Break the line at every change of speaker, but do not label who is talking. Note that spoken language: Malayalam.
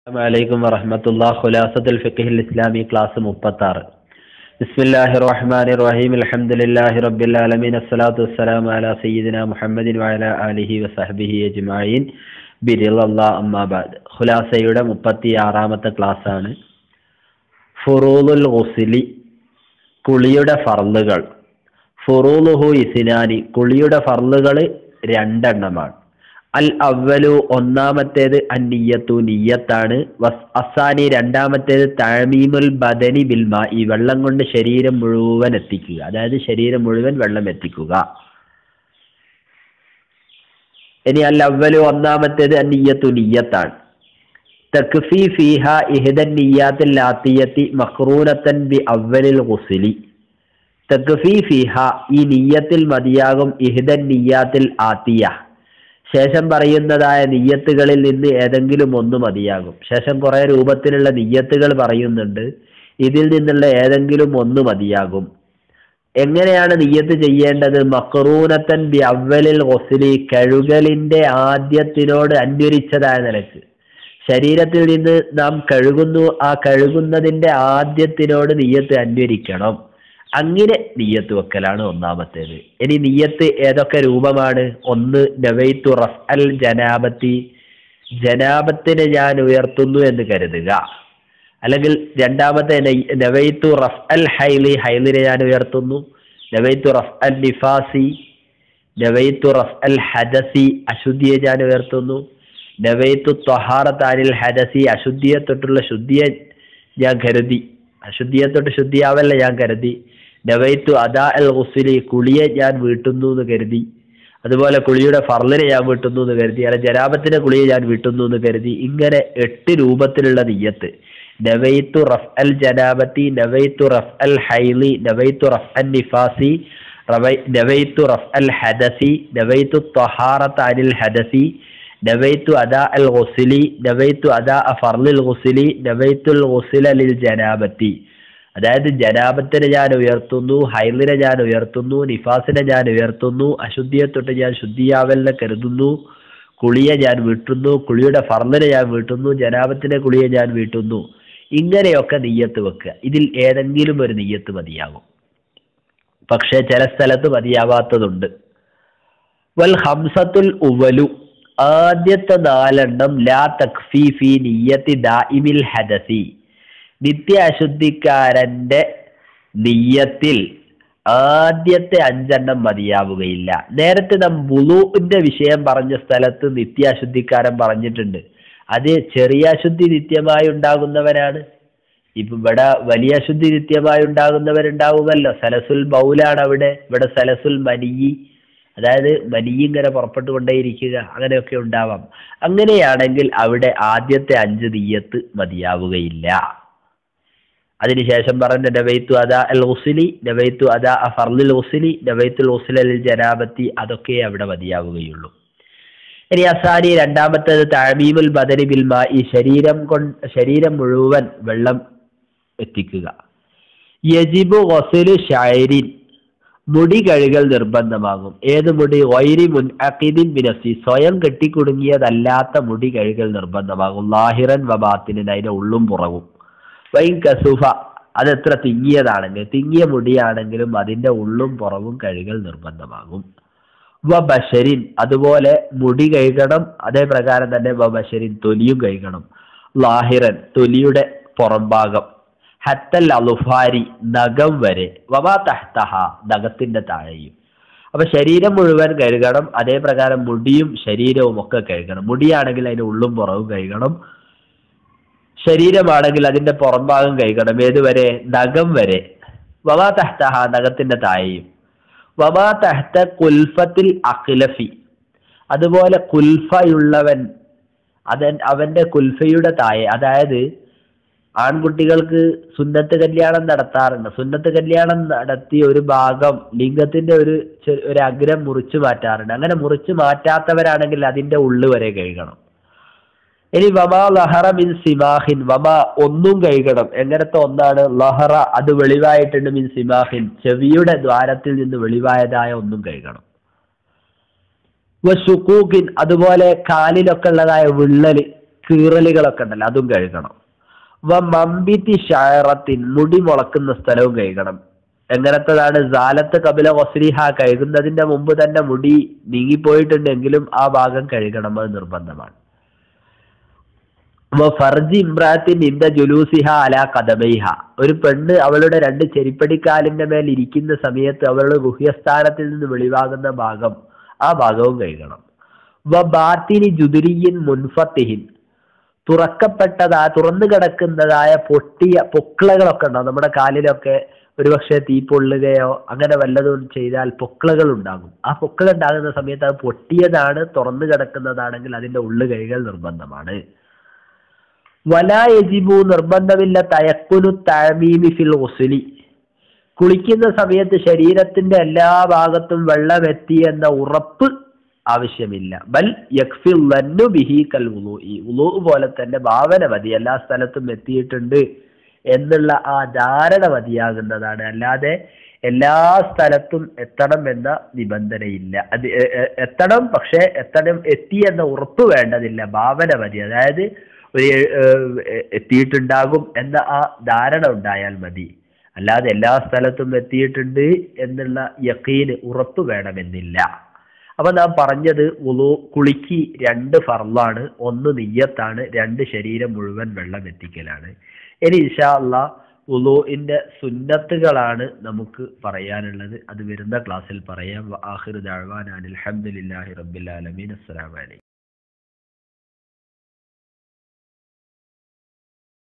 അലൈക്കും വറഹമത്തുള്ള ഖുലാസത്തുൽ ഫിഖിൽ ഇസ്ലാമി ക്ലാസ് മുപ്പത്താറ് ബിസ്മില്ലാഹി റഹ്മാനി റഹീം അൽഹംദുലില്ലാഹി റബ്ബിൽ ആലമീൻ അസ്സലാത്തു വസ്സലാമു അലാ സയ്യിദിന മുഹമ്മദിൻ വഅലാ ആലിഹി വസഹ്ബിഹി അജ്മഈൻ ബിരിളല്ലാ അമ്മാ ബഅദ് ഖുലാസയുടെ മുപ്പത്തി ആറാമത്തെ ക്ലാസ് ആണ് ഫുറൂലുൽ ഗുസ്ലി കുളിയുടെ ഫർളുകൾ ഫുറൂലുഹു ഇസ്നാനി കുളിയുടെ ഫർളുകൾ രണ്ടെണ്ണമാണ് അൽ അവലു ഒന്നാമത്തേത് അന്നിയത്തു നിയ്യത്താണ് വസ് അസാനി രണ്ടാമത്തേത് തഴമീമുൽ ബദനി ബിൽമ ഈ വെള്ളം കൊണ്ട് ശരീരം മുഴുവൻ എത്തിക്കുക അതായത് ശരീരം മുഴുവൻ വെള്ളം എത്തിക്കുക ഇനി അൽ അവലു ഒന്നാമത്തേത് അന്നിയത്തു നിയ്യത്താണ് തക്ഫി ഫീഹ ഇഹദൻ നിയ്യാത്തിൽ ലാത്തിയത്തി മഖ്റൂനത്തൻ ബി അവലിൽ ഗുസ്ലി തക്ഫി ഫീഹ ഈ നിയ്യത്തിൽ മതിയാകും ഇഹദൻ നിയ്യാത്തിൽ ആത്തിയ ശേഷം പറയുന്നതായ നിയ്യത്തുകളിൽ നിന്ന് ഏതെങ്കിലും ഒന്ന് മതിയാകും ശേഷം കുറെ രൂപത്തിലുള്ള നിയ്യത്തുകൾ പറയുന്നുണ്ട് ഇതിൽ നിന്നുള്ള ഏതെങ്കിലും ഒന്ന് മതിയാകും എങ്ങനെയാണ് നിയ്യത്ത് ചെയ്യേണ്ടത് മക്റൂനത്തൻ ബി അവലിൽ ഗൊസ്ലി കഴുകലിന്റെ ആദ്യത്തിനോട് അന്വരിച്ചതായ നിലക്ക് ശരീരത്തിൽ നിന്ന് നാം കഴുകുന്നു ആ കഴുകുന്നതിന്റെ ആദ്യത്തിനോട് നിയ്യത്ത് അന്വരിക്കണം അങ്ങനെ നിയ്യത്ത് വെക്കലാണ് ഒന്നാമത്തേത് ഇനി നിയ്യത്ത് ഏതൊക്കെ രൂപമാണ് ഒന്ന് നവൈത്തു റഫ് അൽ ജനാബത്തി ജനാബത്തിനെ ഞാൻ ഉയർത്തുന്നു എന്ന് കരുതുക അല്ലെങ്കിൽ രണ്ടാമത്തെ നവൈത്തു റഫ് അൽ ഹൈലി ഹൈലിനെ ഞാൻ ഉയർത്തുന്നു നവൈത്തു റഫ് അൽ നിഫാസി നവൈത്തു റഫ് അൽ ഹദസി അശുദ്ധിയെ ഞാൻ ഉയർത്തുന്നു നവൈത്തു ത്വഹാറത്താനിൽ ഹദസി അശുദ്ധിയെ തൊട്ടുള്ള ശുദ്ധിയെ ഞാൻ കരുതി അശുദ്ധിയെ തൊട്ട് ശുദ്ധിയാവല്ല ഞാൻ കരുതി നവൈത്തു അദാ അൽ ഗുസ്ലി കുളിയെ ഞാൻ വീട്ടുന്നു എന്ന് കരുതി അതുപോലെ കുളിയുടെ ഫർലിനെ ഞാൻ വീട്ടുന്നു എന്ന് കരുതി അല്ല ജനാബത്തിന്റെ കുളിയെ ഞാൻ വീട്ടുന്നു എന്ന് കരുതി ഇങ്ങനെ എട്ട് രൂപത്തിലുള്ള നിയ്യത്ത് നവൈത്തു റഫ് അൽ ജനാബത്തി നവൈത്തു റഫ് അൽ ഹൈലി നവൈത്തു റഫ് അൽ നിഫാസി നവൈത്തു റഫ് അൽ ഹദസി നവൈത്തു ത്വഹാറത്ത് അനിൽ ഹദസി നവൈത്തു അദാ അൽ ഗുസ്ലി നവൈത്തു അദാ ഫർലിൽ ഗുസ്ലി നവൈത്തുൽ ഗുസ്ല ലിൽ ജനാബത്തി അതായത് ജനാബത്തിനെ ഞാൻ ഉയർത്തുന്നു ഹൈലിനെ ഞാൻ ഉയർത്തുന്നു നിഫാസിനെ ഞാൻ ഉയർത്തുന്നു അശുദ്ധിയെ തൊട്ട് ഞാൻ ശുദ്ധിയാവലിനെ കരുതുന്നു കുളിയെ ഞാൻ വീട്ടുന്നു കുളിയുടെ ഫർലിനെ ഞാൻ വീട്ടുന്നു ജനാബത്തിന്റെ കുളിയെ ഞാൻ വീട്ടുന്നു ഇങ്ങനെയൊക്കെ നെയ്യത്ത് വെക്കുക ഇതിൽ ഏതെങ്കിലും ഒരു നെയ്യത്ത് മതിയാകും പക്ഷേ ചില സ്ഥലത്ത് മതിയാവാത്തതുണ്ട് വൽ ഹംസത്തുൽ ഉവലു ആദ്യത്തെ നാലെണ്ണം ലാ തക്ഫി ഫി നിയ്യത്തി ദാഇമിൽ ഹദസി നിത്യ അശുദ്ധിക്കാരന്റെ നിയ്യത്തിൽ ആദ്യത്തെ അഞ്ചെണ്ണം മതിയാവുകയില്ല നേരത്തെ നാം ബുളുവിന്റെ വിഷയം പറഞ്ഞ സ്ഥലത്ത് നിത്യ അശുദ്ധിക്കാരൻ പറഞ്ഞിട്ടുണ്ട് അത് ചെറിയ അശുദ്ധി നിത്യമായി ഉണ്ടാകുന്നവരാണ് ഇപ്പൊ ഇവിടെ വലിയ അശുദ്ധി നിത്യമായി ഉണ്ടാകുന്നവരുണ്ടാവുമല്ലോ സലസുൽ ബൗലാണ് അവിടെ ഇവിടെ സലസുൽ മനിയി അതായത് മനി ഇങ്ങനെ പുറപ്പെട്ടു കൊണ്ടേയിരിക്കുക അങ്ങനെയൊക്കെ ഉണ്ടാവാം അങ്ങനെയാണെങ്കിൽ അവിടെ ആദ്യത്തെ അഞ്ച് തീയത്ത് മതിയാവുകയില്ല അതിനുശേഷം പറഞ്ഞ നവൈത്തു അദാ അൽ ഉസിലി നവൈത്തു അദാ ഫർലിൽ ഉസിലി നവൈത്തുൽ ഉസിലിൽ ജനാബത്തി അതൊക്കെ അവിടെ മതിയാവുകയുള്ളൂ ഇനി അസാനി രണ്ടാമത്തേത് താമീമുൽ ബദനി ബിൽമ ഈ ശരീരം കൊണ്ട് ശരീരം മുഴുവൻ വെള്ളം എത്തിക്കുക യജിബു വസുലു ഷായരിൻ മുടി കഴുകൽ നിർബന്ധമാകും ഏത് മുടി വൈരി മുൻ അഖിദിൻ ബിനഫ്സി സ്വയം കെട്ടിക്കുടുങ്ങിയതല്ലാത്ത മുടി കഴുകൽ നിർബന്ധമാകും ലാഹിറൻ വബാത്തിനൻ അതിന്റെ ഉള്ളും പുറവും വൈൻ കസുഫ അതെത്ര തിങ്ങിയതാണെങ്കിൽ തിങ്ങിയ മുടിയാണെങ്കിലും അതിന്റെ ഉള്ളും പുറവും കഴുകൽ നിർബന്ധമാകും വ ബഷരിൻ അതുപോലെ മുടി കഴുകണം അതേ പ്രകാരം തന്നെ വ ബഷരിൻ തൊലിയും കഴുകണം ലാഹിറൻ തൊലിയുടെ പുറംഭാഗം ഹത്തൽ അലുഫാരി നഖം വരെ വമാ തഹ്തഹ നഖത്തിന്റെ താഴെയും അപ്പൊ ശരീരം മുഴുവൻ കഴുകണം അതേ പ്രകാരം മുടിയും ശരീരവും ഒക്കെ കഴുകണം മുടിയാണെങ്കിൽ അതിന്റെ ഉള്ളും പുറവും കഴുകണം ശരീരമാണെങ്കിൽ അതിന്റെ പുറംഭാഗം കഴുകണം ഏതുവരെ നഖം വരെ വമാ തഹ്തഹ നഖത്തിന്റെ താഴെയും വമാ തഹ്ത കുൽഫത്തിൽ അഖിലഫി അതുപോലെ കുൽഫയുള്ളവൻ അതൻ അവന്റെ കുൽഫയുടെ താഴെ അതായത് ആൺകുട്ടികൾക്ക് സുന്നത്ത് കല്യാണം നടത്താറുണ്ട് സുന്നത്ത് കല്യാണം നടത്തി ഒരു ഭാഗം ലിംഗത്തിന്റെ ഒരു ഒരു അഗ്രം മുറിച്ചു മാറ്റാറുണ്ട് അങ്ങനെ മുറിച്ചു മാറ്റാത്തവരാണെങ്കിൽ അതിന്റെ ഉള്ളു വരെ കഴുകണം ഇനി വമാ ലഹറ മിൻ സിമാഹിൻ വമാ ഒന്നും കഴുകണം എങ്ങനത്തെ ഒന്നാണ് ലഹറ അത് വെളിവായിട്ടുണ്ട് മിൻ സിമാഹിൻ ചെവിയുടെ ദ്വാരത്തിൽ നിന്ന് വെളിവായതായ ഒന്നും കഴുകണം വശുക്കൂക്കിൻ അതുപോലെ കാലിലൊക്കെ ഉള്ളതായ വിള്ളല് കീറലുകളൊക്കെ ഉണ്ടല്ലോ അതും കഴുകണം വ മമ്പിത്തി ഷാറത്തിൻ മുടി മുളക്കുന്ന സ്ഥലവും കഴുകണം എങ്ങനത്തതാണ് ജാലത്ത് കപില വസ്ലിഹ കഴുകുന്നതിന്റെ മുമ്പ് തന്നെ മുടി നീങ്ങിപ്പോയിട്ടുണ്ടെങ്കിലും ആ ഭാഗം കഴുകണം അത് നിർബന്ധമാണ് വ ഫർജി ഇമ്രാത്തിൻ ഇന്ത ജുലൂസിഹ അല കദബൈഹ ഒരു പെണ്ണ് അവളുടെ രണ്ട് ചെരിപ്പടിക്കാലിന്റെ മേൽ ഇരിക്കുന്ന സമയത്ത് അവളുടെ ഗുഹ്യസ്ഥാനത്തിൽ നിന്ന് വെളിവാകുന്ന ഭാഗം ആ ഭാഗവും കഴുകണം വ ബാത്തിനി ജുദുരിയിൻ മുൻഫത്തിഹിൻ തുറക്കപ്പെട്ടതാ തുറന്നു കിടക്കുന്നതായ പൊട്ടിയ പൊക്കിളകളൊക്കെ ഉണ്ടാവും നമ്മുടെ കാലിലൊക്കെ ഒരുപക്ഷെ തീ പൊള്ളുകയോ അങ്ങനെ വല്ലതും ചെയ്താൽ പൊക്കിളകൾ ഉണ്ടാകും ആ പൊക്കിള ഉണ്ടാകുന്ന സമയത്ത് അത് പൊട്ടിയതാണ് തുറന്നു കിടക്കുന്നതാണെങ്കിൽ അതിന്റെ ഉള്ളു കൈകൾ നിർബന്ധമാണ് വലാ യജിബു നിർബന്ധമില്ല തയക്കുനു തഴമീമി ഫിൽ ഉസുലി കുളിക്കുന്ന സമയത്ത് ശരീരത്തിന്റെ എല്ലാ ഭാഗത്തും വെള്ളം എത്തി എന്ന ഉറപ്പ് ആവശ്യമില്ല ബൽ യക്ഫിൽ ലന്നു ബിഹി കൽ ഉലു ഈ ഉലു പോലെ തന്നെ ഭാവന മതി എല്ലാ സ്ഥലത്തും എത്തിയിട്ടുണ്ട് എന്നുള്ള ആ ധാരണ മതിയാകുന്നതാണ് അല്ലാതെ എല്ലാ സ്ഥലത്തും എത്തണം എന്ന നിബന്ധനയില്ല അത് എ- എ- എത്തണം പക്ഷെ എത്തണം എത്തി എന്ന ഉറപ്പ് വേണ്ടതില്ല ഭാവന മതി അതായത് ഒരു ഏഹ്, എത്തിയിട്ടുണ്ടാകും എന്ന ആ ധാരണ ഉണ്ടായാൽ മതി അല്ലാതെ എല്ലാ സ്ഥലത്തും എത്തിയിട്ടുണ്ട് എന്നുള്ള യക്കീന് ഉറപ്പ് വേണമെന്നില്ല അപ്പൊ നാം പറഞ്ഞത് ഉളു കുളിക്ക് രണ്ട് ഫർളാണ് ഒന്ന് നിയ്യത്താണ് രണ്ട് ശരീരം മുഴുവൻ വെള്ളം എത്തിക്കലാണ് ഇനി ഇൻഷാ അള്ളാ ഉളുവിന്റെ സുന്നത്തുകളാണ് നമുക്ക് പറയാനുള്ളത് അത് വരുന്ന ക്ലാസ്സിൽ പറയാം ആഹിർ ദഅ്വാനാ അനിൽ ഹംദുലില്ലാഹി റബ്ബിൽ ആലമീൻ അസ്സലാമു അലൈക്കും